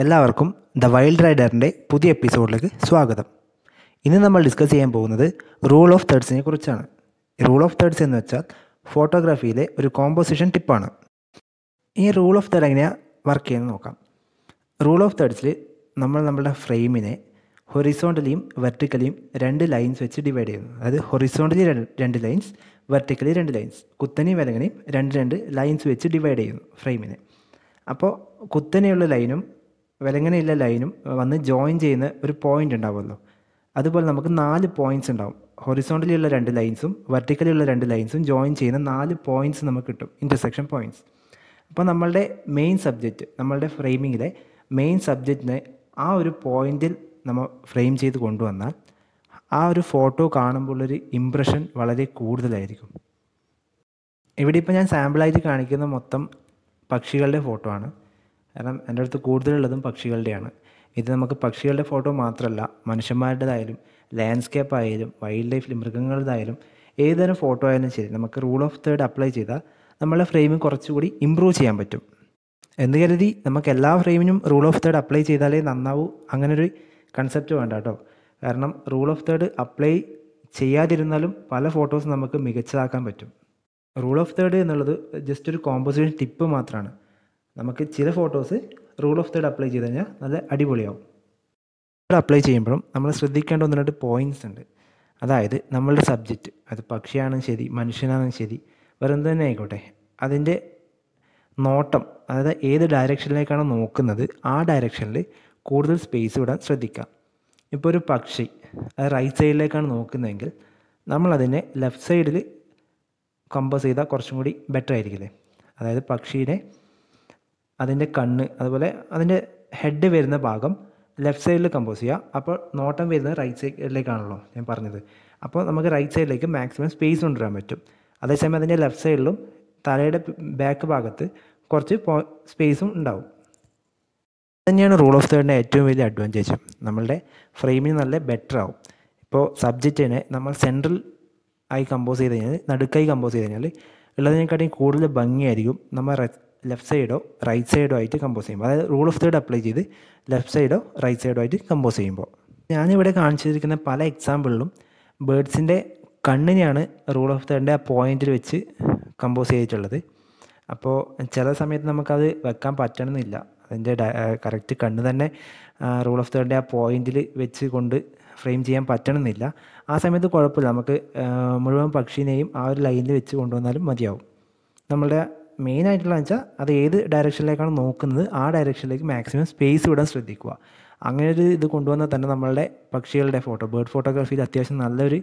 എല്ലാവർക്കും the wild റൈഡറിൻ്റെ പുതിയ എപ്പിസോഡിലേക്ക് സ്വാഗതം ഇന്ന് നമ്മൾ ഡിസ്കസ് ചെയ്യാൻ പോകുന്നത് റൂൾ ഓഫ് തേർഡ്സിനെ കുറിച്ചാണ് റൂൾ ഓഫ് തേർഡ്സ് എന്ന് വെച്ചാൽ ഫോട്ടോഗ്രാഫിയിലെ ഒരു കോമ്പോസിഷൻ ടിപ്പാണ് ഈ റൂൾ ഓഫ് തേർഡ് എങ്ങനെയാണ് വർക്ക് ചെയ്യുന്നത് നോക്കാം റൂൾ ഓഫ് തേർഡ്സിൽ നമ്മൾ നമ്മുടെ ഫ്രെയിമിനെ ഹൊറിസോണ്ടലിയും വെർട്ടിക്കലിയും രണ്ട് ലൈൻസ് വെച്ച് ഡിവൈഡ് ചെയ്യുന്നു അതായത് ഹൊറിസോണ്ടലി രണ്ട് ലൈൻസ് വെർട്ടിക്കലി രണ്ട് ലൈൻസ് കുത്തനെയും വിലങ്ങനെയും രണ്ട് രണ്ട് ലൈൻസ് വെച്ച് ഡിവൈഡ് ചെയ്യുന്നു ഫ്രെയിമിനെ അപ്പോൾ കുത്തനെയുള്ള ലൈനും വിലങ്ങനെയുള്ള ലൈനും വന്ന് ജോയിൻ ചെയ്യുന്ന ഒരു പോയിന്റ് ഉണ്ടാവുമല്ലോ അതുപോലെ നമുക്ക് നാല് പോയിന്റ്സ് ഉണ്ടാവും ഹൊറിസോണ്ടലിയുള്ള രണ്ട് ലൈൻസും വെർട്ടിക്കലിയുള്ള രണ്ട് ലൈൻസും ജോയിൻ ചെയ്യുന്ന നാല് പോയിന്റ്സ് നമുക്ക് കിട്ടും ഇൻ്റർസെക്ഷൻ പോയിന്റ്സ് അപ്പോൾ നമ്മളുടെ മെയിൻ സബ്ജക്റ്റ് നമ്മളുടെ ഫ്രെയിമിങ്ങിലെ മെയിൻ സബ്ജക്റ്റിനെ ആ ഒരു പോയിന്റിൽ നമ്മൾ ഫ്രെയിം ചെയ്ത് കൊണ്ടുവന്നാൽ ആ ഒരു ഫോട്ടോ കാണുമ്പോഴൊരു ഇമ്പ്രഷൻ വളരെ കൂടുതലായിരിക്കും ഇവിടെ ഇപ്പോൾ ഞാൻ സാമ്പിളായിട്ട് കാണിക്കുന്ന മൊത്തം പക്ഷികളുടെ ഫോട്ടോ ആണ് കാരണം എൻ്റെ അടുത്ത് കൂടുതലുള്ളതും പക്ഷികളുടെയാണ് ഇത് നമുക്ക് പക്ഷികളുടെ ഫോട്ടോ മാത്രമല്ല മനുഷ്യന്മാരുടേതായാലും ലാൻഡ്സ്കേപ്പ് ആയാലും വൈൽഡ് ലൈഫിൽ മൃഗങ്ങളുടേതായാലും ഏതുതരം ഫോട്ടോ ആയാലും ശരി നമുക്ക് റൂൾ ഓഫ് തേർഡ് അപ്ലൈ ചെയ്താൽ നമ്മളെ ഫ്രെയിം കുറച്ചുകൂടി ഇമ്പ്രൂവ് ചെയ്യാൻ പറ്റും എന്ന് കരുതി നമുക്ക് എല്ലാ ഫ്രെയിമിനും റൂൾ ഓഫ് തേർഡ് അപ്ലൈ ചെയ്താലേ നന്നാവൂ അങ്ങനൊരു കൺസെപ്റ്റ് വേണ്ട കേട്ടോ കാരണം റൂൾ ഓഫ് തേർഡ് അപ്ലൈ ചെയ്യാതിരുന്നാലും പല ഫോട്ടോസ് നമുക്ക് മികച്ചതാക്കാൻ പറ്റും റൂൾ ഓഫ് തേർഡ് എന്നുള്ളത് ജസ്റ്റ് ഒരു കോമ്പോസിഷൻ ടിപ്പ് മാത്രമാണ് നമുക്ക് ചില photos rule of third apply ചെയ്ത് കഴിഞ്ഞാൽ നല്ല അടിപൊളിയാവും അപ്ലൈ ചെയ്യുമ്പോഴും നമ്മൾ ശ്രദ്ധിക്കേണ്ട ഒന്ന് രണ്ട് പോയിൻറ്റ്സ് ഉണ്ട് അതായത് നമ്മളുടെ സബ്ജക്റ്റ് അത് പക്ഷിയാണെങ്കിലും ശരി മനുഷ്യനാണെങ്കിലും ശരി വേറെ എന്ത് തന്നെ ആയിക്കോട്ടെ അതിൻ്റെ നോട്ടം അതായത് ഏത് ഡയറക്ഷനിലേക്കാണ് നോക്കുന്നത് ആ ഡയറക്ഷനിൽ കൂടുതൽ സ്പേസ് വിടാൻ ശ്രദ്ധിക്കാം ഇപ്പോൾ ഒരു പക്ഷി അത് റൈറ്റ് സൈഡിലേക്കാണ് നോക്കുന്നതെങ്കിൽ നമ്മളതിനെ ലെഫ്റ്റ് സൈഡിൽ കമ്പോസ് ചെയ്താൽ കുറച്ചും കൂടി ബെറ്റർ ആയിരിക്കില്ലേ അതായത് പക്ഷീനെ അതിൻ്റെ കണ്ണ് അതുപോലെ അതിൻ്റെ ഹെഡ് വരുന്ന ഭാഗം ലെഫ്റ്റ് സൈഡിൽ കമ്പോസ് ചെയ്യുക അപ്പോൾ നോട്ടം വരുന്നത് റൈറ്റ് സൈഡിലേക്കാണല്ലോ ഞാൻ പറഞ്ഞത് അപ്പോൾ നമുക്ക് റൈറ്റ് സൈഡിലേക്ക് മാക്സിമം സ്പേസ് കൊണ്ടുവരാൻ പറ്റും അതേസമയം അതിൻ്റെ ലെഫ്റ്റ് സൈഡിലും തലയുടെ ബാക്ക് ഭാഗത്ത് കുറച്ച് സ്പേസും ഉണ്ടാവും തന്നെയാണ് റൂൾ ഓഫ് തേർഡിൻ്റെ ഏറ്റവും വലിയ അഡ്വാൻറ്റേജ് നമ്മളുടെ ഫ്രെയിമിന് നല്ല ബെറ്റർ ആവും ഇപ്പോൾ സബ്ജക്റ്റിനെ നമ്മൾ സെൻട്രൽ ആയി കമ്പോസ് ചെയ്ത് കഴിഞ്ഞാൽ നടുക്കായി കമ്പോസ് ചെയ്ത് കഴിഞ്ഞാൽ ഉള്ളതിനെക്കാട്ടിയും കൂടുതൽ ഭംഗിയായിരിക്കും നമ്മൾ ലെഫ്റ്റ് സൈഡോ റൈറ്റ് സൈഡോ ആയിട്ട് കമ്പോസ് ചെയ്യുമ്പോൾ അതായത് റൂൾ ഓഫ് തേർഡ് അപ്ലൈ ചെയ്ത് ലെഫ്റ്റ് സൈഡോ റൈറ്റ് സൈഡോ ആയിട്ട് കമ്പോസ് ചെയ്യുമ്പോൾ ഞാനിവിടെ കാണിച്ചിരിക്കുന്ന പല എക്സാമ്പിളിലും ബേഡ്സിൻ്റെ കണ്ണിനെയാണ് റൂൾ ഓഫ് തേർഡിൻ്റെ ആ പോയിന്റിൽ വെച്ച് കമ്പോസ് ചെയ്തിട്ടുള്ളത് അപ്പോൾ ചില സമയത്ത് നമുക്കത് വെക്കാൻ പറ്റണമെന്നില്ല അതിൻ്റെ കറക്റ്റ് കണ്ണ് തന്നെ റൂൾ ഓഫ് തേർഡിൻ്റെ ആ പോയിന്റിൽ വെച്ച് കൊണ്ട് ഫ്രെയിം ചെയ്യാൻ പറ്റണമെന്നില്ല ആ സമയത്ത് കുഴപ്പമില്ല നമുക്ക് മുഴുവൻ പക്ഷീനെയും ആ ഒരു ലൈനിൽ വെച്ച് കൊണ്ടുവന്നാലും മതിയാവും നമ്മളുടെ മെയിൻ ആയിട്ടുള്ള വെച്ചാൽ അത് ഏത് ഡയറക്ഷനിലേക്കാണ് നോക്കുന്നത് ആ ഡയറക്ഷനിലേക്ക് മാക്സിമം സ്പേസ് വിടാൻ ശ്രദ്ധിക്കുക അങ്ങനെ ഒരു ഇത് കൊണ്ടുവന്നാൽ തന്നെ നമ്മളുടെ പക്ഷികളുടെ ഫോട്ടോ ബേർഡ് ഫോട്ടോഗ്രാഫിയിൽ അത്യാവശ്യം നല്ലൊരു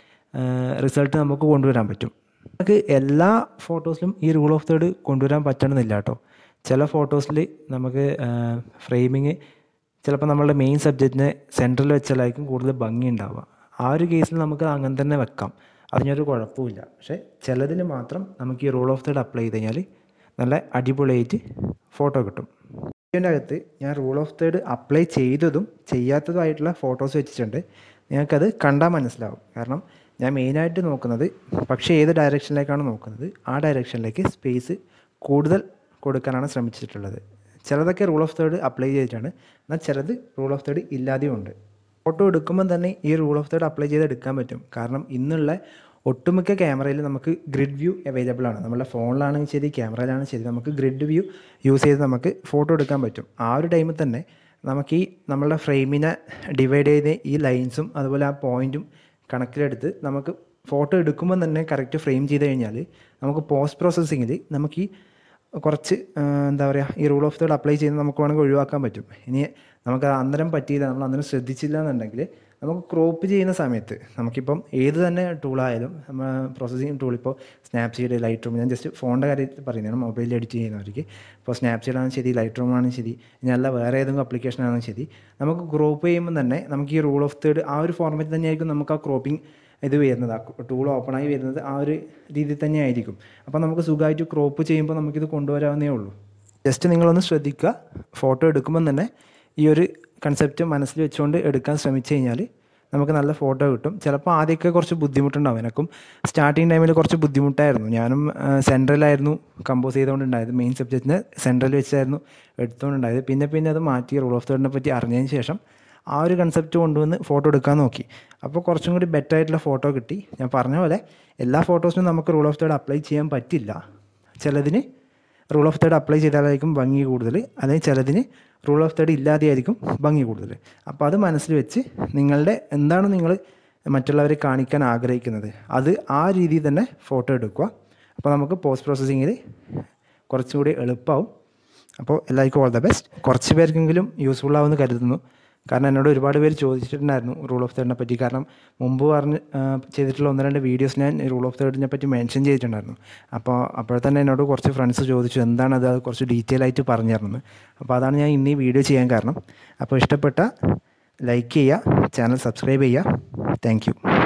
റിസൾട്ട് നമുക്ക് കൊണ്ടുവരാൻ പറ്റും നമുക്ക് എല്ലാ ഫോട്ടോസിലും ഈ റൂൾ ഓഫ് തേർഡ് കൊണ്ടുവരാൻ പറ്റണമെന്നില്ല കേട്ടോ ചില ഫോട്ടോസിൽ നമുക്ക് ഫ്രെയിമിങ് ചിലപ്പോൾ നമ്മളുടെ മെയിൻ സബ്ജക്റ്റിനെ സെൻറ്ററിൽ വെച്ചാലായിരിക്കും കൂടുതൽ ഭംഗി ഉണ്ടാവുക ആ ഒരു കേസിൽ നമുക്ക് അങ്ങനെ തന്നെ വെക്കാം അതിനൊരു കുഴപ്പമില്ല പക്ഷേ ചിലതിൽ മാത്രം നമുക്ക് ഈ റൂൾ ഓഫ് തേർഡ് അപ്ലൈ ചെയ്ത് കഴിഞ്ഞാൽ നല്ല അടിപൊളിയായിട്ട് ഫോട്ടോ കിട്ടും ഇതിൻ്റെ അകത്ത് ഞാൻ റൂൾ ഓഫ് തേർഡ് അപ്ലൈ ചെയ്തതും ചെയ്യാത്തതുമായിട്ടുള്ള ഫോട്ടോസ് വെച്ചിട്ടുണ്ട് നിങ്ങൾക്കത് കണ്ടാൽ മനസ്സിലാവും കാരണം ഞാൻ മെയിനായിട്ട് നോക്കുന്നത് പക്ഷേ ഏത് ഡയറക്ഷനിലേക്കാണ് നോക്കുന്നത് ആ ഡയറക്ഷനിലേക്ക് സ്പേസ് കൂടുതൽ കൊടുക്കാനാണ് ശ്രമിച്ചിട്ടുള്ളത് ചിലതൊക്കെ റൂൾ ഓഫ് തേർഡ് അപ്ലൈ ചെയ്തിട്ടാണ് എന്നാൽ ചിലത് റൂൾ ഓഫ് തേർഡ് ഇല്ലാതെയും ഉണ്ട് ഫോട്ടോ എടുക്കുമ്പോൾ തന്നെ ഈ റൂൾ ഓഫ് തേർഡ് അപ്ലൈ ചെയ്ത് എടുക്കാൻ പറ്റും കാരണം ഇന്നുള്ള ഒട്ടുമിക്ക ക്യാമറയിൽ നമുക്ക് ഗ്രിഡ് വ്യൂ അവൈലബിൾ ആണ് നമ്മുടെ ഫോണിലാണെങ്കിൽ ശരി ക്യാമറയിലാണെങ്കിൽ ശരി നമുക്ക് ഗ്രിഡ് വ്യൂ യൂസ് ചെയ്ത് നമുക്ക് ഫോട്ടോ എടുക്കാൻ പറ്റും ആ ഒരു ടൈമിൽ തന്നെ നമുക്ക് ഈ നമ്മളുടെ ഫ്രെയിമിനെ ഡിവൈഡ് ചെയ്ത് ഈ ലൈൻസും അതുപോലെ ആ പോയിൻറ്റും കണക്കിലെടുത്ത് നമുക്ക് ഫോട്ടോ എടുക്കുമ്പോൾ തന്നെ കറക്റ്റ് ഫ്രെയിം ചെയ്ത് കഴിഞ്ഞാൽ നമുക്ക് പോസ്റ്റ് പ്രോസസ്സിങ്ങിൽ നമുക്ക് ഈ കുറച്ച് എന്താ പറയുക ഈ റൂൾ ഓഫ് തേർഡ് അപ്ലൈ ചെയ്യുന്നത് നമുക്ക് വേണമെങ്കിൽ ഒഴിവാക്കാൻ പറ്റും ഇനി നമുക്ക് അന്നേരം പറ്റിയില്ല നമ്മൾ അന്നേരം ശ്രദ്ധിച്ചില്ല എന്നുണ്ടെങ്കിൽ നമുക്ക് ക്രോപ്പ് ചെയ്യുന്ന സമയത്ത് നമുക്കിപ്പം ഏത് തന്നെ ടൂളായാലും നമ്മൾ പ്രോസസ്സിങ് ടൂൾ ഇപ്പോൾ സ്നാപ്സീഡ് ലൈറ്റ് റൂം ഞാൻ ജസ്റ്റ് ഫോണിൻ്റെ കാര്യത്തിൽ പറയുന്നതാണ് മൊബൈലിൽ എഡിറ്റ് ചെയ്യുന്നവർക്ക് ഇപ്പോൾ സ്നാപ്സീഡ് ആണെങ്കിൽ ശരി ലൈറ്റ് റൂം ആണെങ്കിൽ ശരി ഇനി അല്ല വേറെ ഏതെങ്കിലും അപ്ലിക്കേഷൻ ആണെങ്കിൽ ശരി നമുക്ക് ക്രോപ്പ് ചെയ്യുമ്പോൾ തന്നെ നമുക്ക് ഈ റൂൾ ഓഫ് തേർഡ് ആ ഒരു ഫോർമാറ്റ് തന്നെയായിരിക്കും നമുക്ക് ആ ക്രോപ്പിംഗ് ഇത് വരുന്നത് ആ ടൂൾ ഓപ്പണായി വരുന്നത് ആ ഒരു രീതിയിൽ തന്നെ ആയിരിക്കും അപ്പോൾ നമുക്ക് സുഖമായിട്ട് ക്രോപ്പ് ചെയ്യുമ്പോൾ നമുക്കിത് കൊണ്ടുവരാവുന്നേ ഉള്ളൂ ജസ്റ്റ് നിങ്ങളൊന്ന് ശ്രദ്ധിക്കുക ഫോട്ടോ എടുക്കുമ്പം തന്നെ ഈ ഒരു കൺസെപ്റ്റ് മനസ്സിൽ വെച്ചുകൊണ്ട് എടുക്കാൻ ശ്രമിച്ചു കഴിഞ്ഞാൽ നമുക്ക് നല്ല ഫോട്ടോ കിട്ടും ചിലപ്പോൾ ആദ്യമൊക്കെ കുറച്ച് ബുദ്ധിമുട്ടുണ്ടാവും എനക്കും സ്റ്റാർട്ടിങ് ടൈമിൽ കുറച്ച് ബുദ്ധിമുട്ടായിരുന്നു ഞാനും സെൻട്രലായിരുന്നു കമ്പോസ് ചെയ്തുകൊണ്ടുണ്ടായത് മെയിൻ സബ്ജക്റ്റിന് സെൻട്രൽ വെച്ചായിരുന്നു എടുത്തുകൊണ്ടുണ്ടായത് പിന്നെ പിന്നെ അത് മാറ്റി റൂൾ ഓഫ് തേർഡിനെ പറ്റി അറിഞ്ഞതിന് ശേഷം ആ ഒരു കൺസെപ്റ്റ് കൊണ്ടുവന്ന് ഫോട്ടോ എടുക്കാൻ നോക്കി അപ്പോൾ കുറച്ചും കൂടി ബെറ്റർ ആയിട്ടുള്ള ഫോട്ടോ കിട്ടി ഞാൻ പറഞ്ഞ പോലെ എല്ലാ ഫോട്ടോസിനും നമുക്ക് റൂൾ ഓഫ് തേർഡ് അപ്ലൈ ചെയ്യാൻ പറ്റില്ല ചിലതിന് റൂൾ ഓഫ് തേർഡ് അപ്ലൈ ചെയ്താലായിരിക്കും ഭംഗി കൂടുതൽ അല്ലെങ്കിൽ ചിലതിന് റൂൾ ഓഫ് തേർഡ് ഇല്ലാതെയായിരിക്കും ഭംഗി കൂടുതൽ അപ്പോൾ അത് മനസ്സിൽ വെച്ച് നിങ്ങളുടെ എന്താണ് നിങ്ങൾ മറ്റുള്ളവരെ കാണിക്കാൻ ആഗ്രഹിക്കുന്നത് അത് ആ രീതിയിൽ തന്നെ ഫോട്ടോ എടുക്കുക അപ്പോൾ നമുക്ക് പോസ്റ്റ് പ്രോസസ്സിങ്ങിൽ കുറച്ചുകൂടി എളുപ്പമാവും അപ്പോൾ എല്ലാവർക്കും ഓൾ ദ ബെസ്റ്റ് കുറച്ച് പേർക്കെങ്കിലും യൂസ്ഫുൾ ആവുമെന്ന് കരുതുന്നു കാരണം എന്നോട് ഒരുപാട് പേര് ചോദിച്ചിട്ടുണ്ടായിരുന്നു റൂൾ ഓഫ് തേർഡിനെ പറ്റി കാരണം മുമ്പ് പറഞ്ഞ് ആ, ചെയ്തിട്ടുള്ള ഒന്ന് രണ്ട് വീഡിയോസ് ഞാൻ റൂൾ ഓഫ് തേർഡിനെ പറ്റി മെൻഷൻ ചെയ്തിട്ടുണ്ടായിരുന്നു അപ്പോൾ അപ്പോൾ തന്നെ എന്നോട് കുറച്ച് ഫ്രണ്ട്സ് ചോദിച്ചു എന്താണത് അത് കുറച്ച് ഡീറ്റെയിൽ ആയിട്ട് പറഞ്ഞു തരണം അപ്പോൾ അതാണ് ഞാൻ ഇന്ന് ഈ വീഡിയോ ചെയ്യാൻ കാരണം അപ്പോൾ ഇഷ്ടപ്പെട്ട ലൈക്ക് ചെയ്യുക ചാനൽ സബ്സ്ക്രൈബ് ചെയ്യുക താങ്ക്